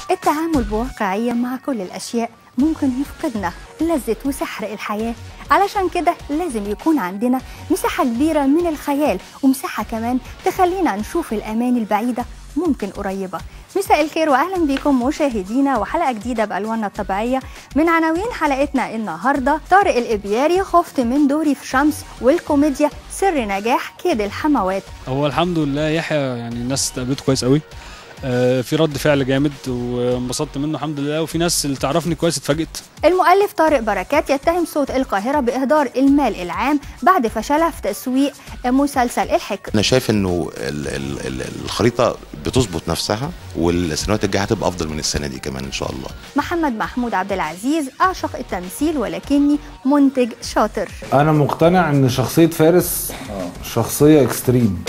التعامل بواقعية مع كل الأشياء ممكن يفقدنا لذة وسحر الحياة علشان كده لازم يكون عندنا مساحة كبيرة من الخيال ومساحة كمان تخلينا نشوف الأمان البعيدة ممكن قريبة مساء الخير واهلا بكم مشاهدينا وحلقه جديده بالواننا الطبيعيه من عناوين حلقتنا النهارده طارق الابياري خفت من دوري في شمس والكوميديا سر نجاح كيد الحموات هو الحمد لله يحيى يعني الناس استقبلته كويس قوي آه، في رد فعل جامد وانبسطت منه الحمد لله وفي ناس اللي تعرفني كويس اتفاجئت المؤلف طارق بركات يتهم صوت القاهره باهدار المال العام بعد فشلها في تسويق مسلسل الحكر انا شايف انه ال- ال- ال- الخريطه بتظبط نفسها والسنوات الجايه هتبقى افضل من السنه دي كمان ان شاء الله محمد محمود عبد العزيز اعشق التمثيل ولكني منتج شاطر انا مقتنع ان شخصيه فارس شخصيه اكستريم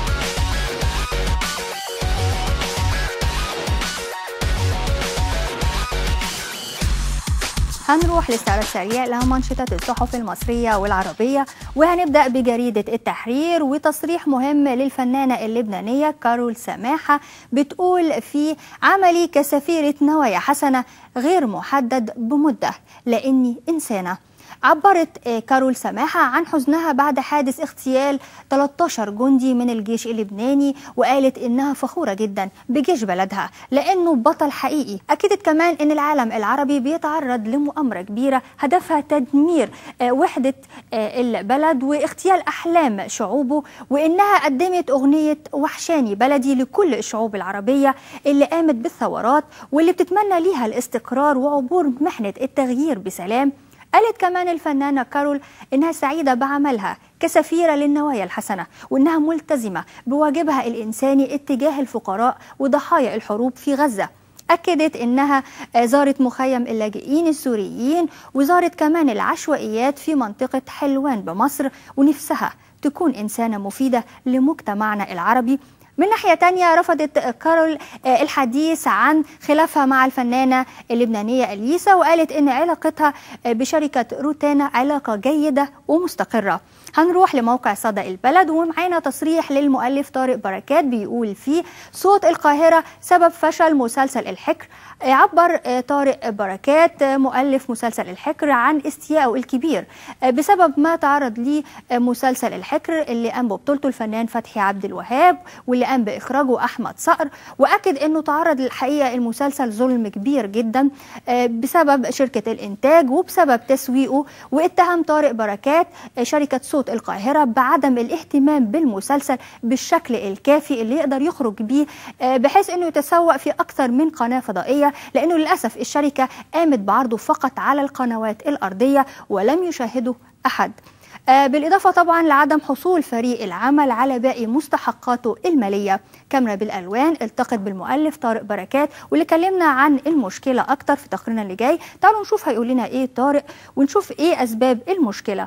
هنروح لاستعراض سريع لمنشطات الصحف المصرية والعربية وهنبدأ بجريدة التحرير وتصريح مهم للفنانة اللبنانية كارول سماحة بتقول في عملي كسفيرة نوايا حسنة غير محدد بمدة لأني إنسانة عبرت آه، كارول سماحة عن حزنها بعد حادث اغتيال 13 جندي من الجيش اللبناني وقالت إنها فخورة جدا بجيش بلدها لأنه بطل حقيقي أكدت كمان إن العالم العربي بيتعرض لمؤامرة كبيرة هدفها تدمير آه، وحدة آه، البلد واغتيال أحلام شعوبه وإنها قدمت أغنية وحشاني بلدي لكل الشعوب العربية اللي قامت بالثورات واللي بتتمنى ليها الاستقرار وعبور محنة التغيير بسلام قالت كمان الفنانة كارول إنها سعيدة بعملها كسفيرة للنوايا الحسنة وإنها ملتزمة بواجبها الإنساني اتجاه الفقراء وضحايا الحروب في غزة أكدت إنها آه، زارت مخيم اللاجئين السوريين وزارت كمان العشوائيات في منطقة حلوان بمصر ونفسها تكون إنسانة مفيدة لمجتمعنا العربي من ناحية تانية رفضت كارول آه، الحديث عن خلافها مع الفنانة اللبنانية أليسا وقالت إن علاقتها آه، بشركة روتانا علاقة جيدة ومستقرة هنروح لموقع صدى البلد ومعانا تصريح للمؤلف طارق بركات بيقول فيه صوت القاهرة سبب فشل مسلسل الحكر آه، عبر آه، طارق بركات آه، مؤلف مسلسل الحكر عن استيائه الكبير آه، بسبب ما تعرض ليه آه، مسلسل الحكر اللي قام ببطولته الفنان فتحي عبد الوهاب واللي قام باخراجه احمد صقر واكد انه تعرض الحقيقه المسلسل ظلم كبير جدا آه، بسبب شركه الانتاج وبسبب تسويقه واتهم طارق بركات آه، شركه صوت القاهره بعدم الاهتمام بالمسلسل بالشكل الكافي اللي يقدر يخرج بيه آه، بحيث انه يتسوق في اكثر من قناه فضائيه لانه للاسف الشركه قامت بعرضه فقط على القنوات الارضيه ولم يشاهده احد آه، بالإضافة طبعا لعدم حصول فريق العمل على باقي مستحقاته المالية كاميرا بالألوان التقت بالمؤلف طارق بركات واللي كلمنا عن المشكلة أكتر في تقريرنا اللي جاي تعالوا نشوف هيقول لنا إيه طارق ونشوف إيه أسباب المشكلة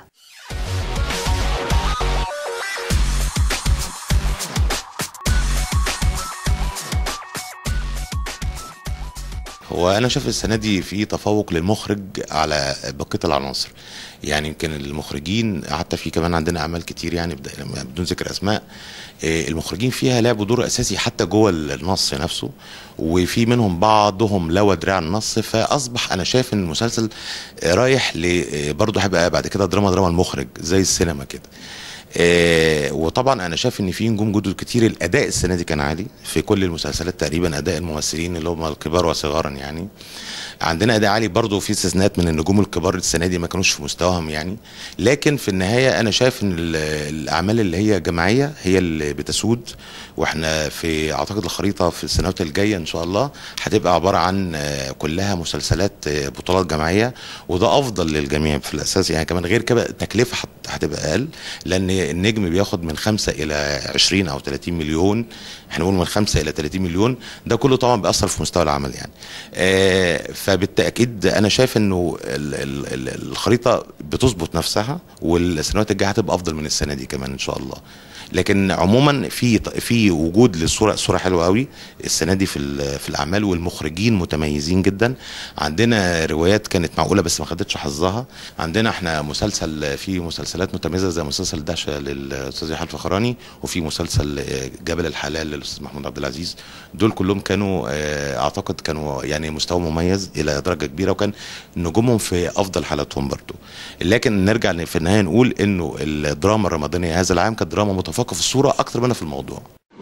هو انا شايف السنه دي في تفوق للمخرج على بقيه العناصر يعني يمكن المخرجين حتى في كمان عندنا اعمال كتير يعني بد- بدون ذكر اسماء آه، المخرجين فيها لعبوا دور اساسي حتى جوه النص نفسه وفي منهم بعضهم لوى دراع النص فاصبح انا شايف ان المسلسل آه، رايح ل آه، برضه هيبقى بعد كده دراما دراما المخرج زي السينما كده آه، وطبعا انا شايف ان في نجوم جدد كتير الاداء السنه دي كان عالي في كل المسلسلات تقريبا اداء الممثلين اللي هم الكبار وصغارا يعني عندنا اداء عالي برضه في استثناءات من النجوم الكبار السنه دي ما كانوش في مستواهم يعني لكن في النهايه انا شايف ان ال- الاعمال اللي هي جماعيه هي اللي بتسود واحنا في اعتقد الخريطه في السنوات الجايه ان شاء الله هتبقى عباره عن آه، كلها مسلسلات آه، بطولات جماعيه وده افضل للجميع في الاساس يعني كمان غير كده التكلفه هت- هتبقى اقل لان النجم بياخد من 5 الى 20 او 30 مليون احنا بنقول من 5 الى 30 مليون ده كله طبعا بيأثر في مستوى العمل يعني آه، فبالتاكيد انا شايف انه ال- ال- ال- الخريطه بتظبط نفسها والسنوات الجايه هتبقى افضل من السنه دي كمان ان شاء الله لكن عموما في في وجود للصوره الصوره حلوه قوي السنه دي في ال- في الاعمال والمخرجين متميزين جدا عندنا روايات كانت معقوله بس ما خدتش حظها عندنا احنا مسلسل في مسلسلات متميزه زي مسلسل دهشه للاستاذ يحيى الفخراني وفي مسلسل آه، جبل الحلال للاستاذ محمود عبد العزيز دول كلهم كانوا آه، اعتقد كانوا يعني مستوى مميز الى درجه كبيره وكان نجومهم في افضل حالاتهم برضو لكن نرجع في النهايه نقول انه الدراما الرمضانيه هذا العام كانت دراما متفوقه في الصوره اكتر منها في الموضوع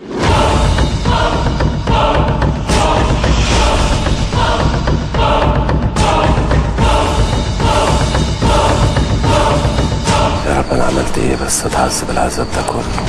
يا رب انا عملت ايه بس اتعذب العذاب ده كله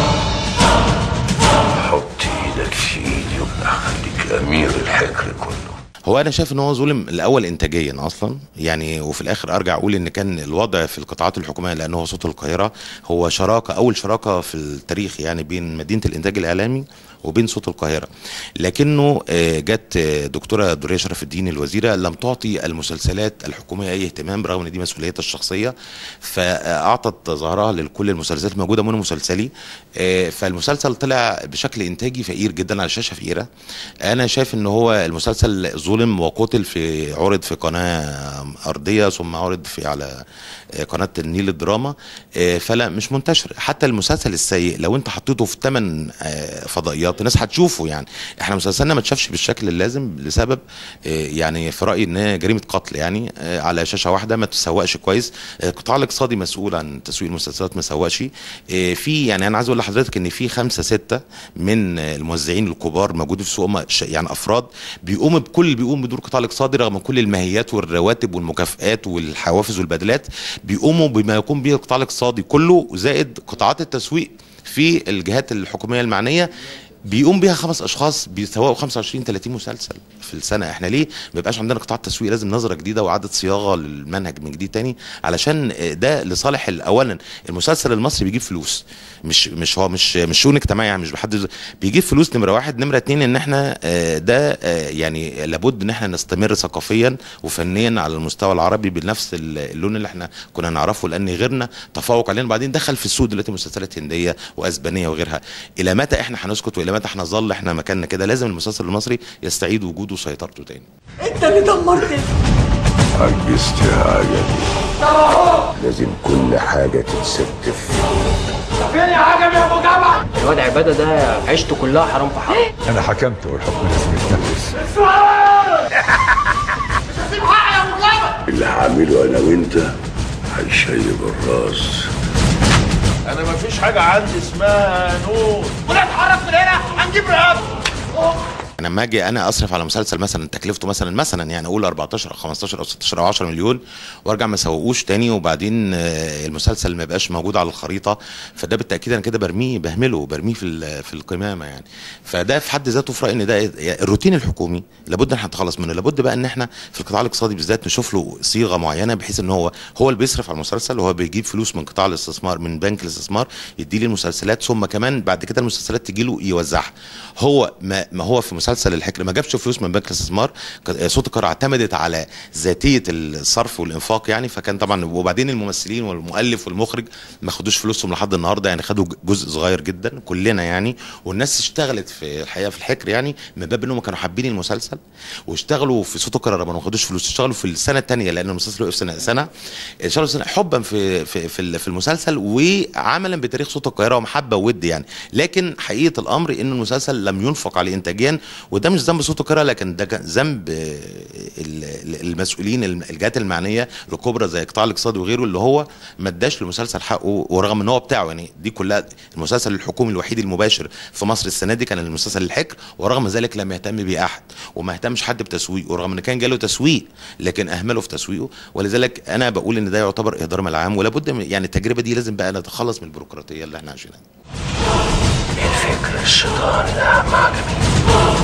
حط ايدك في ايدي وخليك امير الحكر كله هو انا شايف ان هو ظلم الاول انتاجيا اصلا يعني وفي الاخر ارجع اقول ان كان الوضع في القطاعات الحكوميه لانه هو صوت القاهره هو شراكه اول شراكه في التاريخ يعني بين مدينه الانتاج الاعلامي وبين صوت القاهره لكنه آه، جت آه، دكتوره دوريه شرف الدين الوزيره لم تعطي المسلسلات الحكوميه اي اهتمام برغم ان دي مسؤوليتها الشخصيه فاعطت ظهرها لكل المسلسلات الموجوده من مسلسلي آه، فالمسلسل طلع بشكل انتاجي فقير جدا على شاشه فقيره انا شايف ان هو المسلسل ظلم وقتل في عرض في قناه ارضيه ثم عرض في على آه، قناه النيل الدراما آه، فلا مش منتشر حتى المسلسل السيء لو انت حطيته في ثمان فضائيات الناس هتشوفه يعني احنا مسلسلنا ما اتشافش بالشكل اللازم لسبب آه، يعني في رايي ان هي جريمه قتل يعني آه، على شاشه واحده ما تسوقش كويس آه، القطاع الاقتصادي مسؤول عن تسويق المسلسلات ما سوقش آه، في يعني انا عايز اقول لحضرتك ان في خمسه سته من آه، الموزعين الكبار موجودين في السوق هم ش- يعني افراد بيقوموا بكل اللي بيقوم بدور القطاع الاقتصادي رغم كل الماهيات والرواتب والمكافئات والحوافز والبدلات بيقوموا بما يقوم به القطاع الاقتصادي كله زائد قطاعات التسويق في الجهات الحكوميه المعنيه بيقوم بيها خمس اشخاص بيسوقوا 25 30 مسلسل في السنه احنا ليه ما يبقاش عندنا قطاع تسويق لازم نظره جديده واعاده صياغه للمنهج من جديد تاني علشان ده لصالح ال- اولا المسلسل المصري بيجيب فلوس مش مش هو مش مش شؤون اجتماعي يعني مش بحد بيجيب فلوس نمره واحد نمره اتنين ان احنا آه، ده آه، يعني لابد ان احنا نستمر ثقافيا وفنيا على المستوى العربي بنفس ال- اللون اللي احنا كنا نعرفه لان غيرنا تفوق علينا بعدين دخل في السوق دلوقتي مسلسلات هنديه واسبانيه وغيرها الى متى احنا هنسكت والى متى احنا نظل احنا مكاننا كده لازم المسلسل المصري يستعيد وجوده وسيطرته تاني عجزت يا عجبي لازم كل حاجة تتستف الواد عباده ده عيشته كلها حرام في حرام أنا حكمت والحكم لازم يتنفذ اللي هعمله أنا وأنت هيشيب الراس أنا مفيش حاجة عندي اسمها نور انا لما اجي انا اصرف على مسلسل مثلا تكلفته مثلا مثلا يعني اقول 14 او 15 او 16 او 10 مليون وارجع ما اسوقوش تاني وبعدين آه، المسلسل ما يبقاش موجود على الخريطه فده بالتاكيد انا كده برميه بهمله برميه في ال- في القمامه يعني فده في حد ذاته في رايي ان ده يعني الروتين الحكومي لابد ان احنا نتخلص منه لابد بقى ان احنا في القطاع الاقتصادي بالذات نشوف له صيغه معينه بحيث ان هو هو اللي بيصرف على المسلسل وهو بيجيب فلوس من قطاع الاستثمار من بنك الاستثمار يدي لي المسلسلات ثم كمان بعد كده المسلسلات تجي له يوزعها هو ما, ما هو في مسلسل الحكر ما جابش فلوس من بنك الاستثمار ك- صوت القرى اعتمدت على ذاتيه الصرف والانفاق يعني فكان طبعا وبعدين الممثلين والمؤلف والمخرج ما خدوش فلوسهم لحد النهارده يعني خدوا جزء صغير جدا كلنا يعني والناس اشتغلت في الحقيقه في الحكر يعني من باب انهم كانوا حابين المسلسل واشتغلوا في صوت القرى ما خدوش فلوس اشتغلوا في السنه الثانيه لان المسلسل وقف سنه سنه اشتغلوا سنه حبا في في في ال- في المسلسل وعملا بتاريخ صوت القاهره ومحبه وود يعني لكن حقيقه الامر ان المسلسل لم ينفق عليه انتاجيا وده مش ذنب صوت القاهره لكن ده كان ذنب آه، ال- ال- المسؤولين الم- الجهات المعنيه الكبرى زي القطاع الاقتصادي وغيره اللي هو ما اداش للمسلسل حقه ورغم ان هو بتاعه يعني دي كلها المسلسل الحكومي الوحيد المباشر في مصر السنه دي كان المسلسل الحكر ورغم ذلك لم يهتم به احد وما اهتمش حد بتسويقه ورغم ان كان جاله تسويق لكن اهمله في تسويقه ولذلك انا بقول ان ده يعتبر اهدار من العام ولابد من- يعني التجربه دي لازم بقى نتخلص من البيروقراطيه اللي احنا عايشينها الفكر الشيطاني ده مع جميل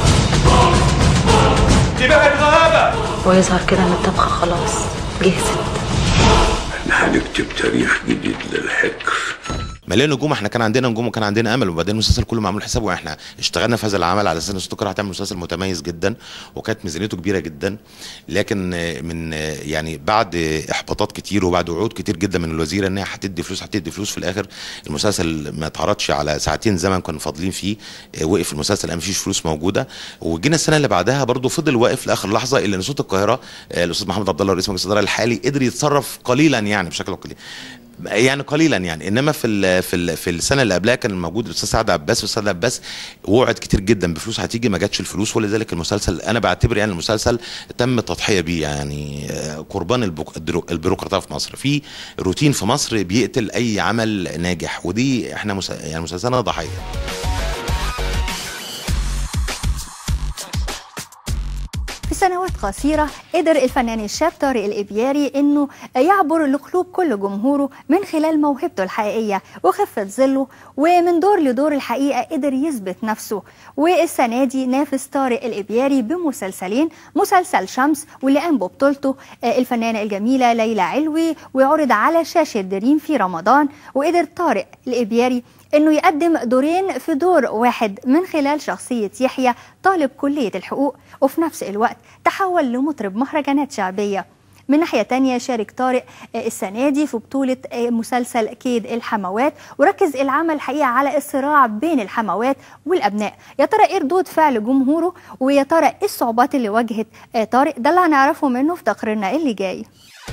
ويظهر كده ان الطبخة خلاص جهزت احنا هنكتب تاريخ جديد للحكر مليان نجوم احنا كان عندنا نجوم وكان عندنا امل وبعدين المسلسل كله معمول حسابه احنا اشتغلنا في هذا العمل على اساس ان السكر هتعمل مسلسل متميز جدا وكانت ميزانيته كبيره جدا لكن آه، من آه، يعني بعد احباطات كتير وبعد وعود كتير جدا من الوزيره ان هي هتدي فلوس هتدي فلوس في الاخر المسلسل ما اتعرضش على ساعتين زمن كنا فاضلين فيه آه، وقف المسلسل ما فيش فلوس موجوده وجينا السنه اللي بعدها برضه فضل واقف لاخر لحظه الا ان صوت القاهره آه، الاستاذ محمد عبد الله رئيس مجلس الاداره الحالي قدر يتصرف قليلا يعني بشكل قليل يعني قليلا يعني انما في ال في ال في السنه اللي قبلها كان موجود الاستاذ سعد عباس والاستاذ سعد عباس وعد كتير جدا بفلوس هتيجي ما جاتش الفلوس ولذلك المسلسل انا بعتبر يعني المسلسل تم التضحيه بيه يعني آه، قربان البك- الدرو- البيروقراطيه في مصر في روتين في مصر بيقتل اي عمل ناجح ودي احنا مس- يعني مسلسلنا ضحيه في سنوات قصيرة قدر الفنان الشاب طارق الإبياري إنه يعبر لقلوب كل جمهوره من خلال موهبته الحقيقية وخفة ظله ومن دور لدور الحقيقة قدر يثبت نفسه والسنة دي نافس طارق الإبياري بمسلسلين مسلسل شمس واللي قام ببطولته آه، الفنانة الجميلة ليلى علوي وعرض على شاشة دريم في رمضان وقدر طارق الإبياري انه يقدم دورين في دور واحد من خلال شخصية يحيى طالب كلية الحقوق وفي نفس الوقت تحول لمطرب مهرجانات شعبية من ناحية تانية شارك طارق آه، السنة دي في بطولة آه، مسلسل كيد الحموات وركز العمل الحقيقة على الصراع بين الحموات والأبناء يا ترى إيه ردود فعل جمهوره ويا ترى إيه الصعوبات اللي واجهت آه، طارق ده اللي هنعرفه منه في تقريرنا اللي جاي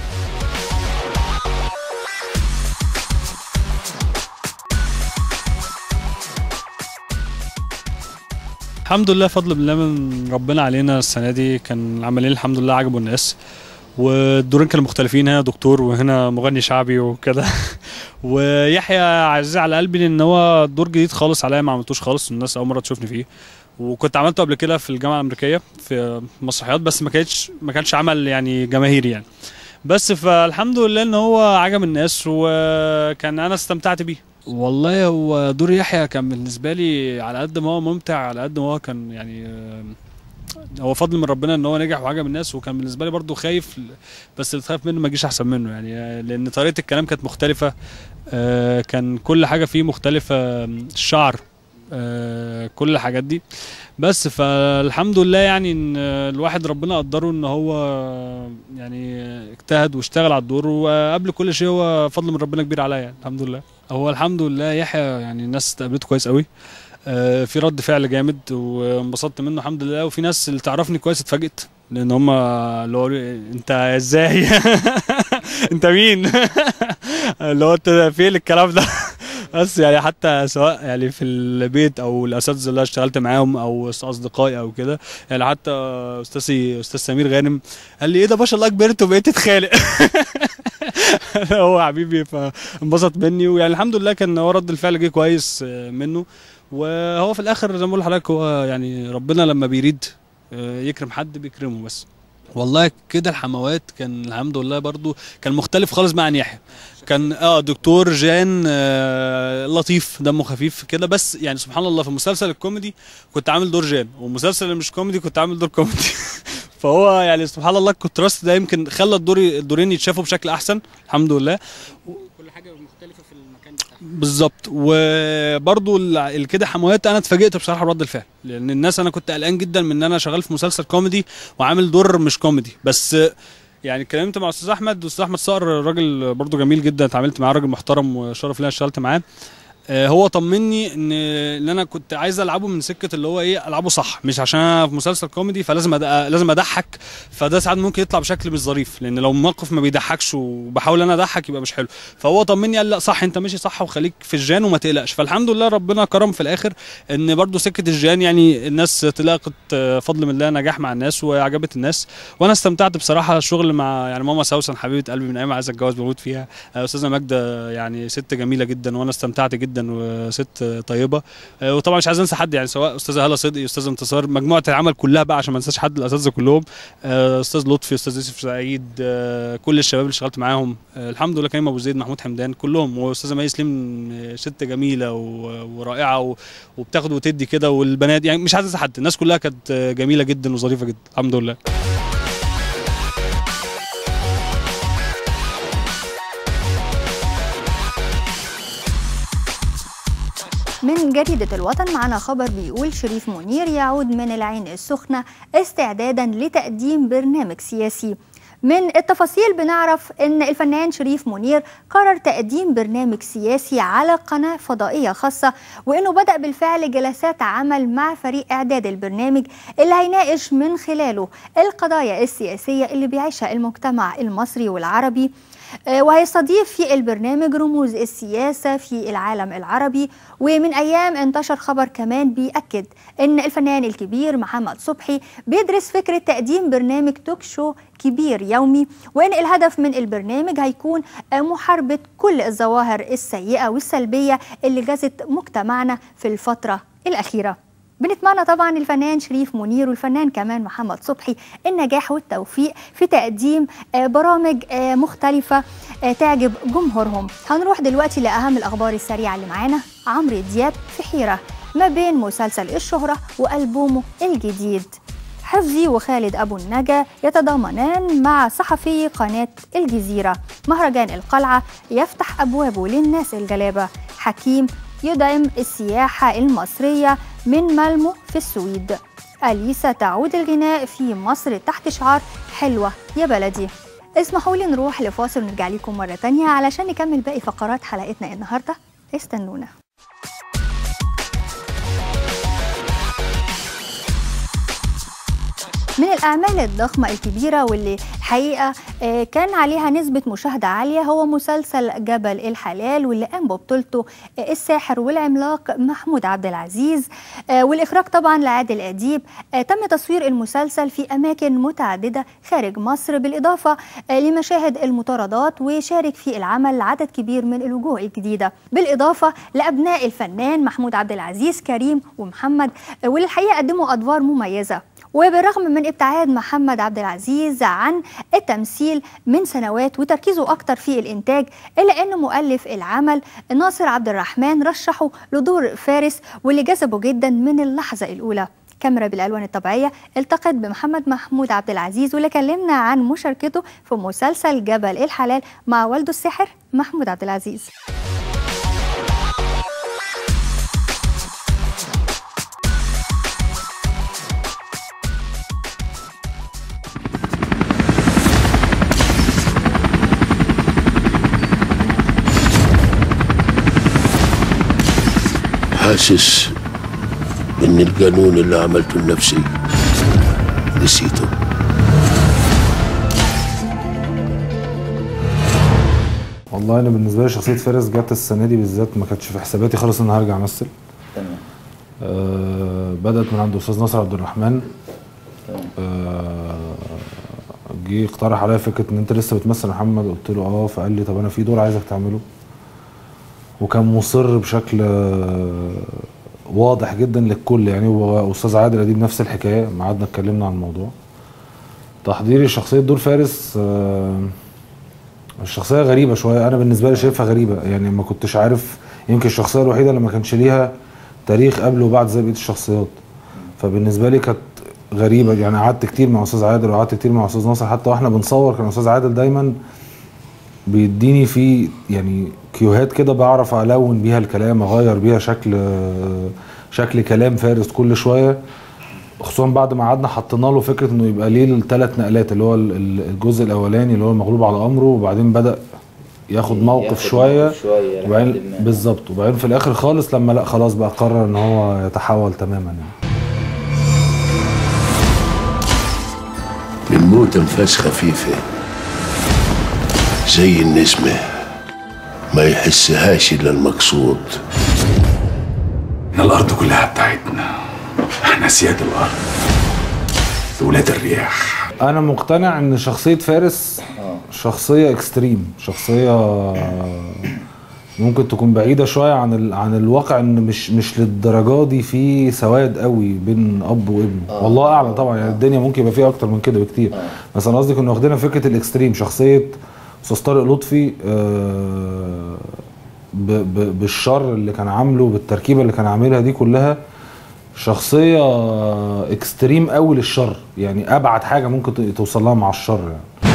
الحمد لله فضل بالله من ربنا علينا السنه دي كان العملين الحمد لله عجبوا الناس والدورين كانوا مختلفين هنا دكتور وهنا مغني شعبي وكده ويحيى عزيز على قلبي لان هو دور جديد خالص عليا ما عملتوش خالص الناس اول مره تشوفني فيه وكنت عملته قبل كده في الجامعه الامريكيه في مسرحيات بس ما كانتش ما كانش عمل يعني جماهيري يعني بس فالحمد لله ان هو عجب الناس وكان انا استمتعت بيه والله هو دور يحيى كان بالنسبه لي على قد ما هو ممتع على قد ما هو كان يعني آه، هو فضل من ربنا ان هو نجح وعجب الناس وكان بالنسبه لي برضو خايف بس اللي تخاف منه ما يجيش احسن منه يعني آه، لان طريقه الكلام كانت مختلفه آه، كان كل حاجه فيه مختلفه الشعر آه، كل الحاجات دي بس فالحمد لله يعني ان الواحد ربنا قدره ان هو يعني اجتهد واشتغل على الدور وقبل كل شيء هو فضل من ربنا كبير عليا يعني الحمد لله هو الحمد لله يحيى يعني الناس استقبلته كويس قوي آه، في رد فعل جامد وانبسطت منه الحمد لله وفي ناس اللي تعرفني كويس اتفاجئت لان هم اللي هو انت ازاي انت مين اللي هو انت فين الكلام ده بس يعني حتى سواء يعني في البيت او الاساتذه اللي أنا اشتغلت معاهم او اصدقائي او كده يعني حتى استاذي استاذ سمير غانم قال لي ايه ده ما شاء الله كبرت وبقيت تتخانق هو حبيبي فانبسط مني ويعني الحمد لله كان هو رد الفعل جه كويس آه، منه وهو في الاخر زي ما بقول لحضرتك هو يعني ربنا لما بيريد آه، يكرم حد بيكرمه بس والله كده الحموات كان الحمد لله برضو كان مختلف خالص بقى عن يحيى كان اه دكتور جان آه لطيف دمه خفيف كده بس يعني سبحان الله في المسلسل الكوميدي كنت عامل دور جان والمسلسل اللي مش كوميدي كنت عامل دور كوميدي فهو يعني سبحان الله الكونتراست ده يمكن خلى الدور الدورين يتشافوا بشكل احسن الحمد لله كل حاجه مختلفه في المكان بتاعها بالظبط وبرضو ال- ال- كده حموات انا اتفاجئت بصراحه برد الفعل لان الناس انا كنت قلقان جدا من ان انا شغال في مسلسل كوميدي وعامل دور مش كوميدي بس يعني اتكلمت مع استاذ احمد استاذ احمد صقر راجل برضو جميل جدا اتعاملت معاه راجل محترم وشرف لي أنا اشتغلت معاه آه، هو طمني ان ان انا كنت عايز العبه من سكه اللي هو ايه العبه صح مش عشان أنا في مسلسل كوميدي فلازم أد... لازم اضحك فده ساعات ممكن يطلع بشكل مش ظريف لان لو موقف ما بيضحكش وبحاول انا اضحك يبقى مش حلو فهو طمني قال لا صح انت ماشي صح وخليك في الجان وما تقلقش فالحمد لله ربنا كرم في الاخر ان برضو سكه الجان يعني الناس تلاقت آه، فضل من الله نجاح مع الناس وعجبت الناس وانا استمتعت بصراحه الشغل مع يعني ماما سوسن حبيبه قلبي من ايام عايز اتجوز بموت فيها آه، استاذه ماجده يعني ست جميله جدا وانا استمتعت جدا وست طيبه آه، وطبعا مش عايز انسى حد يعني سواء استاذه هاله صدقي استاذ انتصار مجموعه العمل كلها بقى عشان ما انساش حد الاساتذه كلهم آه، استاذ لطفي استاذ يوسف سعيد آه، كل الشباب اللي اشتغلت معاهم آه، الحمد لله كريم ابو زيد محمود حمدان كلهم واستاذه مي سليم آه، ست جميله و- ورائعه و- وبتاخد وتدي كده والبنات يعني مش عايز انسى حد الناس كلها كانت آه، جميله جدا وظريفه جدا الحمد لله من جريدة الوطن معنا خبر بيقول شريف منير يعود من العين السخنة استعدادا لتقديم برنامج سياسي من التفاصيل بنعرف ان الفنان شريف منير قرر تقديم برنامج سياسي على قناه فضائيه خاصه وانه بدا بالفعل جلسات عمل مع فريق اعداد البرنامج اللي هيناقش من خلاله القضايا السياسيه اللي بيعيشها المجتمع المصري والعربي آه، وهيستضيف في البرنامج رموز السياسة في العالم العربي ومن أيام انتشر خبر كمان بيأكد أن الفنان الكبير محمد صبحي بيدرس فكرة تقديم برنامج توك شو كبير يومي وأن الهدف من البرنامج هيكون آه، محاربة كل الظواهر السيئة والسلبية اللي جازت مجتمعنا في الفترة الأخيرة بنتمنى طبعا الفنان شريف منير والفنان كمان محمد صبحي النجاح والتوفيق في تقديم آه، برامج آه، مختلفة آه، تعجب جمهورهم هنروح دلوقتي لأهم الأخبار السريعة اللي معانا عمرو دياب في حيرة ما بين مسلسل الشهرة وألبومه الجديد حفظي وخالد أبو النجا يتضامنان مع صحفي قناة الجزيرة مهرجان القلعة يفتح أبوابه للناس الجلابة حكيم يدعم السياحة المصرية من مالمو في السويد أليسا تعود الغناء في مصر تحت شعار حلوة يا بلدي اسمحوا لي نروح لفاصل ونرجع لكم مرة تانية علشان نكمل باقي فقرات حلقتنا النهاردة استنونا من الأعمال الضخمة الكبيرة واللي الحقيقة آه، كان عليها نسبة مشاهدة عالية هو مسلسل جبل الحلال واللي قام ببطولته آه، الساحر والعملاق محمود عبد العزيز آه، والإخراج طبعا لعادل أديب آه، تم تصوير المسلسل في أماكن متعددة خارج مصر بالإضافة آه، لمشاهد المطاردات وشارك في العمل عدد كبير من الوجوه الجديدة بالإضافة لأبناء الفنان محمود عبد العزيز كريم ومحمد آه، واللي الحقيقة قدموا أدوار مميزة وبالرغم من ابتعاد محمد عبد العزيز عن التمثيل من سنوات وتركيزه أكتر في الإنتاج إلا أن مؤلف العمل ناصر عبد الرحمن رشحه لدور فارس واللي جذبه جدا من اللحظة الأولى كاميرا بالألوان الطبيعية التقت بمحمد محمود عبد العزيز واللي كلمنا عن مشاركته في مسلسل جبل الحلال مع والده الساحر محمود عبد العزيز حاسس ان القانون اللي عملته لنفسي نسيته والله انا بالنسبه لي شخصيه فارس جت السنه دي بالذات ما كانتش في حساباتي خالص ان أنا هرجع امثل تمام آه بدات من عند الاستاذ ناصر عبد الرحمن آه جه اقترح عليا فكره ان انت لسه بتمثل يا محمد قلت له اه فقال لي طب انا في دور عايزك تعمله وكان مصر بشكل آه، واضح جدا للكل يعني واستاذ عادل اديب نفس الحكايه ما قعدنا اتكلمنا عن الموضوع تحضيري شخصيه دور فارس آه الشخصيه غريبه شويه انا بالنسبه لي شايفها غريبه يعني ما كنتش عارف يمكن الشخصيه الوحيده اللي ما كانش ليها تاريخ قبل وبعد زي بقيه الشخصيات فبالنسبه لي كانت غريبه يعني قعدت كتير مع استاذ عادل وقعدت كتير مع استاذ ناصر حتى واحنا بنصور كان استاذ عادل دايما بيديني في يعني كيوهات كده بعرف الون بيها الكلام اغير بيها شكل شكل كلام فارس كل شويه خصوصا بعد ما قعدنا حطينا له فكره انه يبقى ليه الثلاث نقلات اللي هو ال- ال- الجزء الاولاني اللي هو المغلوب على امره وبعدين بدا ياخد موقف ياخد شويه موقف شوية لحد وبعدين ما. بالظبط وبعدين في الاخر خالص لما لا خلاص بقى قرر ان هو يتحول تماما يعني بنموت انفاس خفيفة زي النسمة ما يحسهاش الا المقصود احنا الارض كلها بتاعتنا احنا سياد الارض ولاد الرياح انا مقتنع ان شخصيه فارس شخصيه اكستريم شخصيه ممكن تكون بعيده شويه عن ال... عن الواقع ان مش مش للدرجه دي في سواد قوي بين اب وابن والله اعلم طبعا يعني الدنيا ممكن يبقى فيها اكتر من كده بكتير بس انا قصدي كنا واخدينها فكره الاكستريم شخصيه استاذ طارق لطفي آه، ب... ب... بالشر اللي كان عامله بالتركيبه اللي كان عاملها دي كلها شخصيه اكستريم قوي للشر يعني ابعد حاجه ممكن ت- توصل لها مع الشر يعني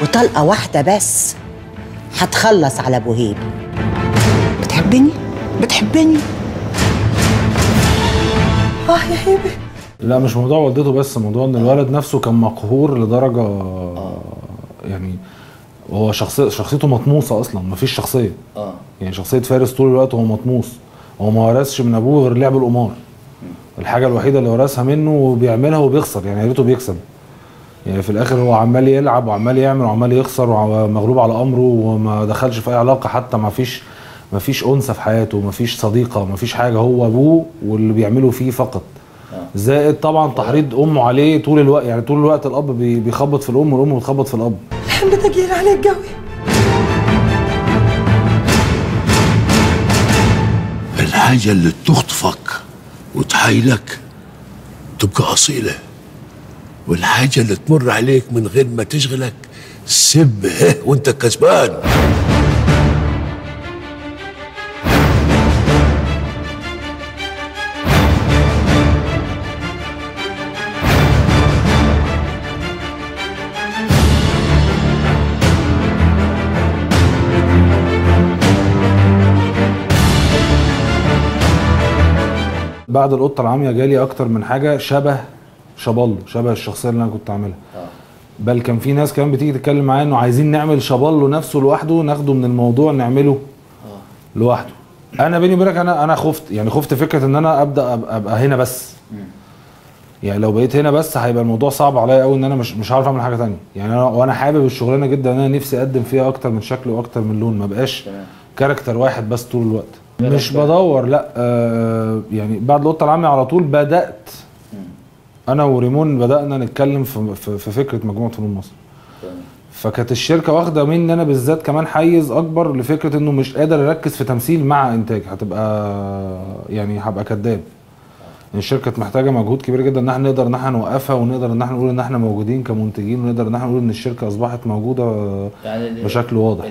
وطلقة واحدة بس هتخلص على أبو هيب بتحبني؟ بتحبني؟ آه يا هيبة لا مش موضوع والدته بس موضوع ان الولد نفسه كان مقهور لدرجه يعني هو شخصيه شخصيته مطموسه اصلا مفيش شخصيه اه يعني شخصيه فارس طول الوقت هو مطموس هو ما ورثش من ابوه غير لعب القمار الحاجه الوحيده اللي ورثها منه وبيعملها وبيخسر يعني يا ريته بيكسب يعني في الاخر هو عمال يلعب وعمال يعمل وعمال يخسر ومغلوب على امره وما دخلش في اي علاقه حتى ما فيش ما فيش انثى في حياته ما فيش صديقه ما فيش حاجه هو ابوه واللي بيعمله فيه فقط زائد طبعا تحريض امه عليه طول الوقت يعني طول الوقت الاب بي- بيخبط في الام والام بتخبط في الاب الحمل تجيل عليك قوي الحاجة اللي تخطفك وتحايلك تبقى أصيلة والحاجة اللي تمر عليك من غير ما تشغلك سب هه وانت كسبان بعد القطه العاميه جالي اكتر من حاجه شبه شبل شبه الشخصيه اللي انا كنت عاملها بل كان في ناس كمان بتيجي تتكلم معايا انه عايزين نعمل شبله نفسه لوحده ناخده من الموضوع نعمله لوحده انا بيني وبينك انا انا خفت يعني خفت فكره ان انا ابدا أب- ابقى هنا بس يعني لو بقيت هنا بس هيبقى الموضوع صعب عليا قوي ان انا مش مش عارف اعمل حاجه تانية يعني انا وانا حابب الشغلانه جدا انا نفسي اقدم فيها اكتر من شكل واكتر من لون ما بقاش كاركتر واحد بس طول الوقت مش بدور لا آه يعني بعد القطه العاميه على طول بدات انا وريمون بدانا نتكلم في في, في فكره مجموعه فنون مصر فكانت الشركه واخده مني انا بالذات كمان حيز اكبر لفكره انه مش قادر اركز في تمثيل مع انتاج هتبقى يعني هبقى كداب الشركه كانت محتاجه مجهود كبير جدا ان احنا نقدر ان احنا نوقفها ونقدر ان احنا نقول ان احنا موجودين كمنتجين ونقدر ان احنا نقول ان الشركه اصبحت موجوده يعني بشكل واضح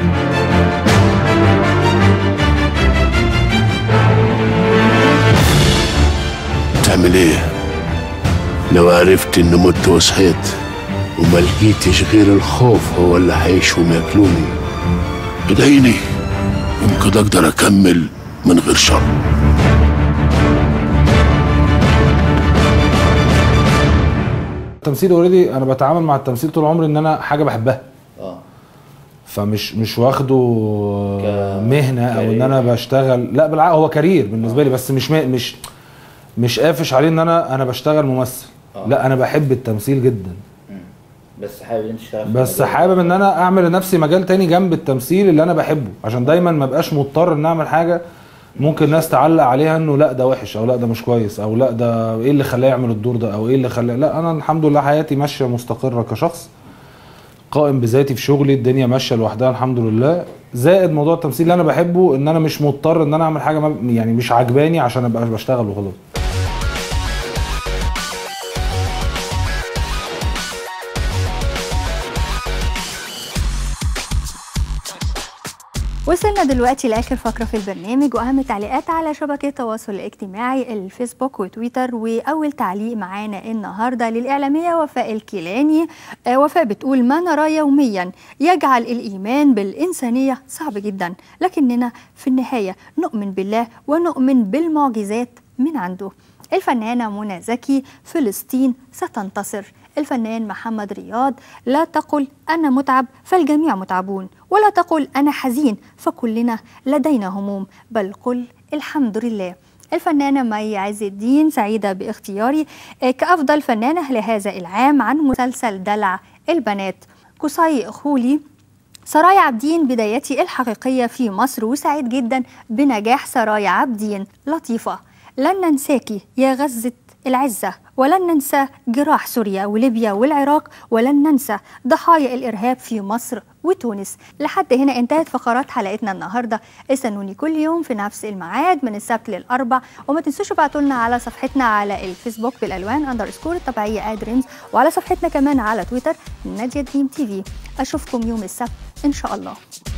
تعمل ايه لو عرفت اني مت وصحيت وما لقيتش غير الخوف هو اللي هيشوم ياكلوني ادعيني يمكن اقدر اكمل من غير شر التمثيل اوريدي انا بتعامل مع التمثيل طول عمري ان انا حاجه بحبها اه فمش مش واخده مهنه او ان كارير. انا بشتغل لا بالعكس هو كارير بالنسبه لي بس مش م- مش مش قافش عليه ان انا انا بشتغل ممثل لا انا بحب التمثيل جدا بس حابب ان انت تشتغل في بس المجال. حابب ان انا اعمل لنفسي مجال تاني جنب التمثيل اللي انا بحبه عشان دايما ما بقاش مضطر ان اعمل حاجه ممكن الناس تعلق عليها انه لا ده وحش او لا ده مش كويس او لا ده ايه اللي خلاه يعمل الدور ده او ايه اللي خلاه لا انا الحمد لله حياتي ماشيه مستقره كشخص قائم بذاتي في شغلي الدنيا ماشيه لوحدها الحمد لله زائد موضوع التمثيل اللي انا بحبه ان انا مش مضطر ان انا اعمل حاجه ما- يعني مش عجباني عشان ابقى بشتغل وخلاص وصلنا دلوقتي لاخر فقره في البرنامج واهم التعليقات على شبكه التواصل الاجتماعي الفيسبوك وتويتر واول تعليق معانا النهارده للاعلاميه وفاء الكيلاني آه، وفاء بتقول ما نرى يوميا يجعل الايمان بالانسانيه صعب جدا لكننا في النهايه نؤمن بالله ونؤمن بالمعجزات من عنده الفنانة منى زكي فلسطين ستنتصر الفنان محمد رياض لا تقل أنا متعب فالجميع متعبون ولا تقل أنا حزين فكلنا لدينا هموم بل قل الحمد لله الفنانة مي عز الدين سعيدة باختياري آه، كأفضل فنانة لهذا العام عن مسلسل دلع البنات قصي خولي سرايا عابدين بدايتي الحقيقية في مصر وسعيد جدا بنجاح سرايا عابدين لطيفة لن ننساكي يا غزة العزة ولن ننسى جراح سوريا وليبيا والعراق ولن ننسى ضحايا الإرهاب في مصر وتونس لحد هنا انتهت فقرات حلقتنا النهاردة استنوني كل يوم في نفس الميعاد من السبت للأربع وما تنسوش ابعتوا لنا على صفحتنا على الفيسبوك بالألوان أندرسكور الطبيعية آدرينز وعلى صفحتنا كمان على تويتر نادية دريم تي في أشوفكم يوم السبت إن شاء الله